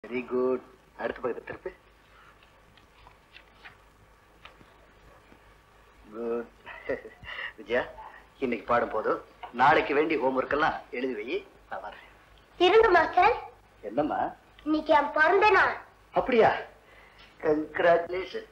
Very good அடுத்த பக்கத்தை திருப்பி குட் விஜயா இன்னைக்கு பாடும் போதும் நாளைக்கு வேண்டிய ஹோம்ஒர்க் எல்லாம் எழுதி வை நான் வரேன் இருங்க மாஸ்டர் என்னம்மா இன்னைக்கு என் பிறந்த நாள் அப்படியா கங்க்ராச்சுலேஷன்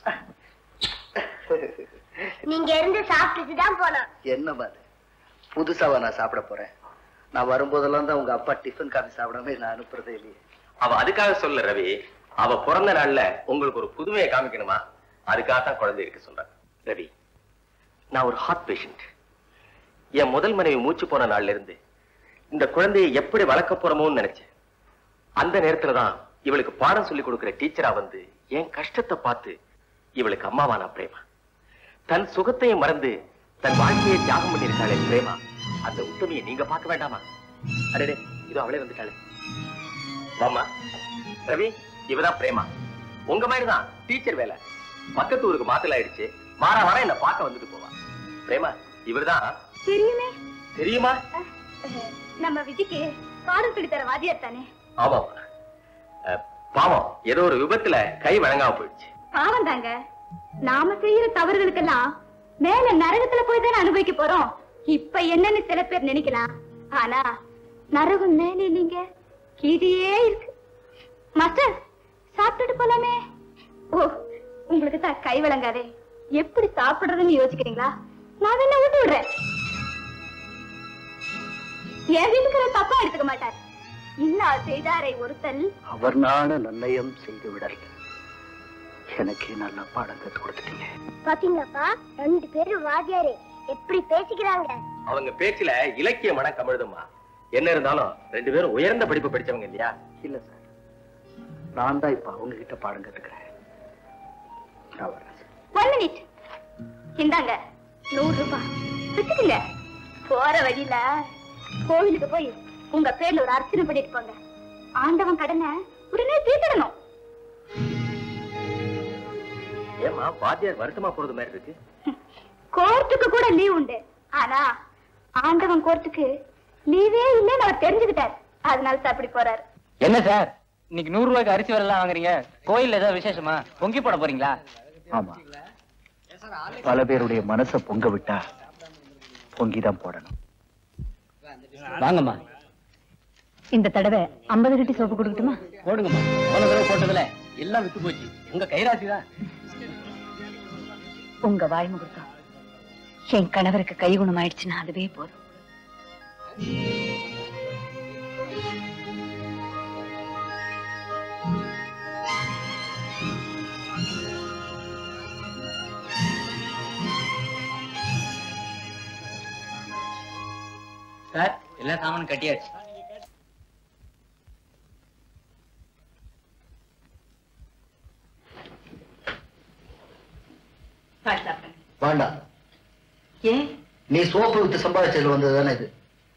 நீங்க இருந்து சாப்பிட்டுட்டு தான் போனோம் என்னம்மா அது புதுசாவா நான் சாப்பிட போறேன் நான் வரும்போதெல்லாம் தான் உங்க அப்பா டிஃபன் காஃபி சாப்பிடாம நான் அனுப்புறதே இல்லையே அவ அதுக்காக சொல்ல ரவி அவ பிறந்த நாள்ல உங்களுக்கு ஒரு புதுமையை காமிக்கணுமா அதுக்காக தான் குழந்தை இருக்க சொல்றேன் ரவி நான் ஒரு ஹார்ட் பேஷண்ட் என் முதல் மனைவி மூச்சு போன நாள்ல இருந்து இந்த குழந்தையை எப்படி வளர்க்க போறோமோன்னு நினைச்சேன் அந்த நேரத்துல தான் இவளுக்கு பாடம் சொல்லி கொடுக்கிற டீச்சரா வந்து என் கஷ்டத்தை பார்த்து இவளுக்கு அம்மாவானா பிரேமா தன் சுகத்தையும் மறந்து தன் வாழ்க்கையை தியாகம் பண்ணியிருக்காளே பிரேமா அந்த உத்தமையை நீங்க பார்க்க வேண்டாமா அடடே இதோ அவளே வந்துட்டாளே வாமா ரவி இவதான் பிரேமா உங்க மாதிரி தான் டீச்சர் வேலை பக்கத்து ஊருக்கு மாத்தல் ஆயிடுச்சு வார வாரம் என்ன பார்க்க வந்துட்டு போவா பிரேமா இவர்தான் தெரியுமே தெரியுமா நம்ம விஜய்க்கு பாடம் சொல்லி தர வாதியார் தானே ஆமா பாவம் ஏதோ ஒரு விபத்துல கை வழங்காம போயிடுச்சு பாவம் தாங்க நாம செய்யற தவறுகளுக்கெல்லாம் மேல நரகத்துல போய் தானே அனுபவிக்க போறோம் இப்ப என்னன்னு சில பேர் நினைக்கலாம் ஆனா நரகம் மேல இல்லைங்க கீழே இருக்கு மாஸ்டர் சாப்பிட்டுட்டு போலாமே ஓ உங்களுக்கு தான் கை வழங்காதே எப்படி சாப்பிடுறதுன்னு யோசிக்கிறீங்களா நான் என்ன ஊட்டி விடுறேன் என் வீட்டுக்கு தப்பா எடுத்துக்க மாட்டார் இன்னா செய்தாரை ஒருத்தல் அவர் நான நன்னயம் செய்து விடல் எனக்கு நல்ல பாடம் கத்து கொடுத்துட்டீங்க பாத்தீங்களாப்பா ரெண்டு பேரும் வாத்தியாரு எப்படி பேசிக்கிறாங்க அவங்க பேச்சுல இலக்கிய மனம் கமிழுதுமா என்ன இருந்தாலும் ரெண்டு பேரும் உயர்ந்த படிப்பு படிச்சவங்க இல்லையா இல்ல சார் நான் தான் இப்ப அவங்க கிட்ட பாடம் கத்துக்கிறேன் நான் வரேன் சார். ஒன் மினிட் இந்தாங்க நூறு ரூபாய் வச்சுக்கோங்க போற வழியில கோவிலுக்கு போய் உங்க பேர்ல ஒரு அர்ச்சனை பண்ணிட்டு போங்க ஆண்டவன் கடனை உடனே தீர்த்திடணும் ஏமா வாத்தியார் வருத்தமா போறது மாதிரி இருக்கு கோர்ட்டுக்கு கூட லீவ் உண்டு ஆனா ஆண்டவன் கோர்ட்டுக்கு லீவே இல்லைன்னு அவர் தெரிஞ்சுக்கிட்டார் அதனால தான் அப்படி போறாரு என்ன சார் இன்னைக்கு நூறு ரூபாய்க்கு அரிசி வரலாம் வாங்குறீங்க கோயில்ல ஏதாவது விசேஷமா பொங்கி போட போறீங்களா ஆமா பல பேருடைய மனசை பொங்க விட்டா பொங்கிதான் போடணும் வாங்கம்மா இந்த தடவை ஐம்பது கட்டி சோப்பு கொடுக்கட்டுமா போடுங்கம்மா போன தடவை போட்டதுல எல்லாம் வித்து போச்சு உங்க கைராசி தான் உங்க வாய் முகூர்த்தம் என் கணவருக்கு கை குணம் ஆயிடுச்சுன்னா அதுவே போதும் சார் எல்லா சாமானும் கட்டியாச்சு வேண்டாம் ஏன் நீ சோப்பு வித்து சம்பாதிச்சதுல வந்தது தானே இது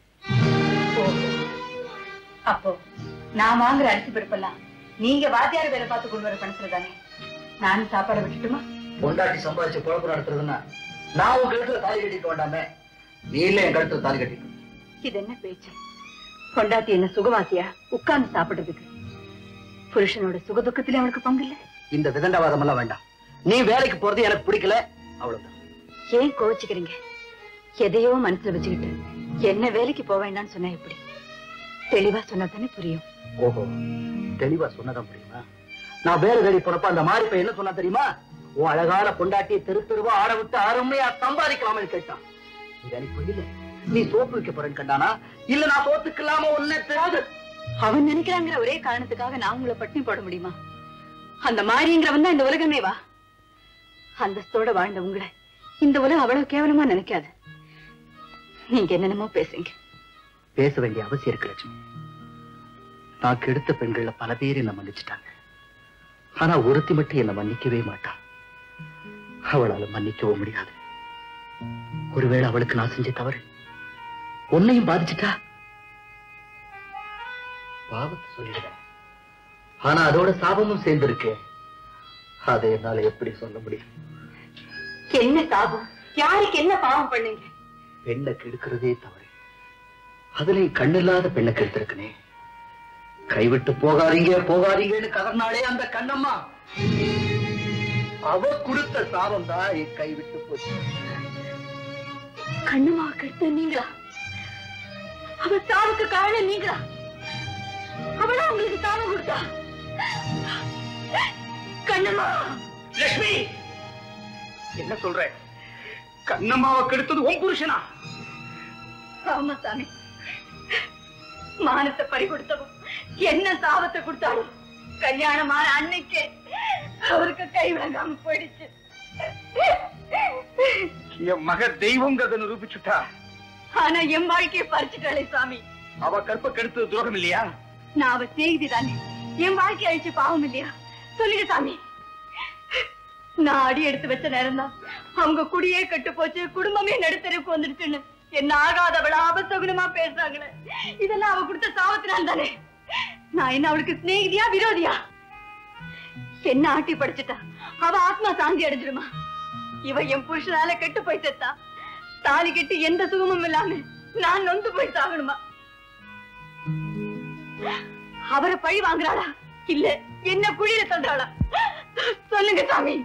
அப்போ நான் வாங்குற அரிசி பருப்பெல்லாம் நீங்க வாத்தியார் வேலை பார்த்து கொண்டு வர பணத்துல தானே நானும் சாப்பாடு விட்டுட்டுமா பொண்டாட்டி சம்பாதிச்சு குழப்பம் நடத்துறதுன்னா நான் உன் கழுத்துல தாலி கட்டிக்க வேண்டாமே நீ இல்ல என் கழுத்துல தாலி கட்டிக்க இது என்ன பேச்சு பொண்டாட்டி என்ன சுகவாசியா உட்கார்ந்து சாப்பிடுறதுக்கு புருஷனோட சுகதுக்கத்திலே அவனுக்கு பங்கு இல்ல இந்த விதண்டாவாதம் எல்லாம் வேண்டாம் நீ வேலைக்கு போறது எனக்கு பிடிக்கல அவ்வளவுதான் ஏன் கோவிச்சுக்கிறீங்க எதையோ மனசுல வச்சுக்கிட்டு என்ன வேலைக்கு போக வேண்டாம்னு சொன்னா எப்படி தெளிவா சொன்னா தானே புரியும் ஓஹோ தெளிவா சொன்னதான் முடியுமா நான் வேலை தேடி போனப்ப அந்த மாறி பையன் என்ன சொன்னா தெரியுமா உன் அழகான பொண்டாட்டியை தெரு தெருவா ஆட விட்டு அருமையா சம்பாதிக்கலாம்னு கேட்டான் இது எனக்கு புரியல நீ சோப்பு வைக்க போறேன்னு கண்டானா இல்ல நான் சோத்துக்கலாம ஒன்னே தெரியாது அவன் நினைக்கிறாங்கிற ஒரே காரணத்துக்காக நான் உங்களை பட்டினி போட முடியுமா அந்த மாரிங்கிறவன் தான் இந்த உலகமே வா அந்தஸ்தோட வாழ்ந்த உங்களை இந்த உலகம் அவ்வளவு கேவலமா நினைக்காது நீங்க என்னென்னமோ பேசுறீங்க பேச வேண்டிய அவசியம் இருக்கு லட்சுமி நான் கெடுத்த பெண்கள்ல பல பேர் என்ன மன்னிச்சுட்டாங்க ஆனா ஒருத்தி மட்டும் என்ன மன்னிக்கவே மாட்டான் அவளால மன்னிக்கவும் முடியாது ஒருவேளை அவளுக்கு நான் செஞ்ச தவறு உன்னையும் பாதிச்சுட்டா பாவத்தை சொல்லிடுறேன் ஆனா அதோட சாபமும் சேர்ந்திருக்கு அதை என்னால எப்படி சொல்ல முடியும் என்ன சாபம் யாருக்கு என்ன பாவம் பண்ணீங்க பெண்ணை கெடுக்கிறதே தவறு அதுலயும் கண்ணில்லாத பெண்ணை கெடுத்திருக்கனே கைவிட்டு போகாதீங்க போகாதீங்கன்னு கதர்னாலே அந்த கண்ணம்மா அவ கொடுத்த சாபம் தான் என் கைவிட்டு போச்சு கண்ணம்மா கெடுத்த நீங்களா அவ சாவுக்கு காரணம் நீங்களா அவளா உங்களுக்கு சாபம் கொடுத்தா கண்ணம்மா லட்சுமி என்ன சொல்ற கண்ணம்மாவை கெடுத்தது உன் புருஷனா ஆமா சாமி மானத்தை பறி கொடுத்தவும் என்ன சாபத்தை கொடுத்தாலும் கல்யாணமான அன்னைக்கே அவருக்கு கை விளங்காம போயிடுச்சு என் மக தெய்வங்கிறத நிரூபிச்சுட்டா ஆனா என் வாழ்க்கையை பறிச்சுட்டாளே சாமி அவ கற்ப கெடுத்தது துரோகம் இல்லையா நான் அவ செய்தி தானே என் வாழ்க்கை அழிச்சு பாவம் இல்லையா சொல்லுங்க சாமி நான் அடி எடுத்து வச்ச நேரம் தான் அவங்க குடியே கெட்டு போச்சு குடும்பமே நடுத்தருக்கு வந்துடுச்சுன்னு என்ன ஆகாதவள ஆபத்தகுணமா பேசுறாங்களே இதெல்லாம் அவ கொடுத்த சாபத்தினால் தானே நான் என்ன அவளுக்கு சிநேகிதியா விரோதியா என்ன ஆட்டி படிச்சுட்டா அவ ஆத்மா சாந்தி அடைஞ்சிடுமா இவ என் புருஷனால கெட்டு போய் செத்தா தாலி கெட்டு எந்த சுகமும் இல்லாம நான் நொந்து போய் சாகணுமா அவரை பழி வாங்குறாளா இல்ல என்ன குழியில தள்ளுறாளா சொல்லுங்க சாமி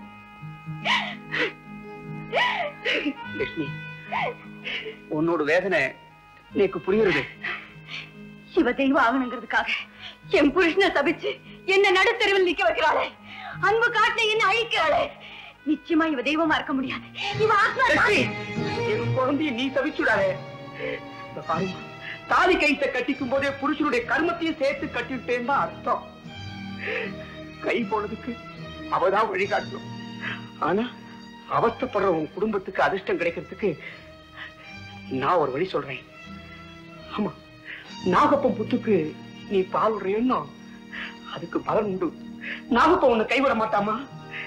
லட்சுமி உன்னோட வேதனை எனக்கு புரியுறது இவ தெய்வம் ஆகணுங்கிறதுக்காக என் புருஷனை சபிச்சு என்ன நடுத்தெருவில் நிக்க வைக்கிறாளே அன்பு காட்டுல என்ன அழிக்கிறாளே நிச்சயமா இவ தெய்வமா இருக்க முடியாது இவ ஆத்மா லட்சுமி என் குழந்தைய நீ தவிச்சுடாதே இந்த பாரும்மா, தாலி கைத்த கட்டிக்கும் போதே புருஷனுடைய கர்மத்தையும் சேர்த்து கட்டிவிட்டேன்னு தான் அர்த்தம் கை போனதுக்கு அவதான் வழிகாட்டணும் ஆனா அவஸ்தைப்படுற உன் குடும்பத்துக்கு அதிர்ஷ்டம் கிடைக்கிறதுக்கு நான் ஒரு வழி சொல்றேன் ஆமா நாகப்பம் புத்துக்கு நீ பால் விடுற எண்ணம் அதுக்கு பலன் உண்டு நாகப்பம் உன்னை கைவிட மாட்டாமா